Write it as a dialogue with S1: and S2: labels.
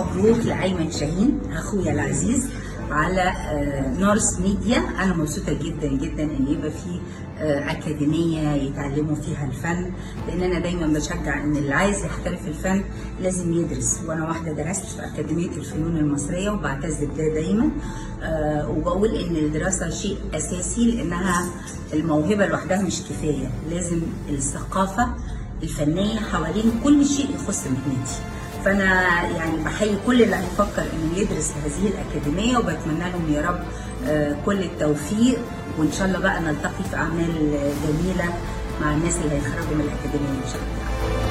S1: مبروك لايمن شاهين اخويا العزيز على آه، نورس ميديا انا مبسوطه جدا جدا ان يبقى في آه، اكاديميه يتعلموا فيها الفن لان انا دايما بشجع ان اللي عايز يحترف الفن لازم يدرس وانا واحده درست في اكاديميه الفنون المصريه وبعتز بده دايما آه، وبقول ان الدراسه شيء اساسي لانها الموهبه لوحدها مش كفايه لازم الثقافه الفنيه حوالين كل شيء يخص مهنتي فانا يعني بحيي كل اللي هيفكر انه يدرس في هذه الاكاديميه وبتمنى لهم يا رب آه، كل التوفيق وان شاء الله بقى نلتقي في اعمال آه، جميله مع الناس اللي هيخرجوا من الاكاديميه ان شاء الله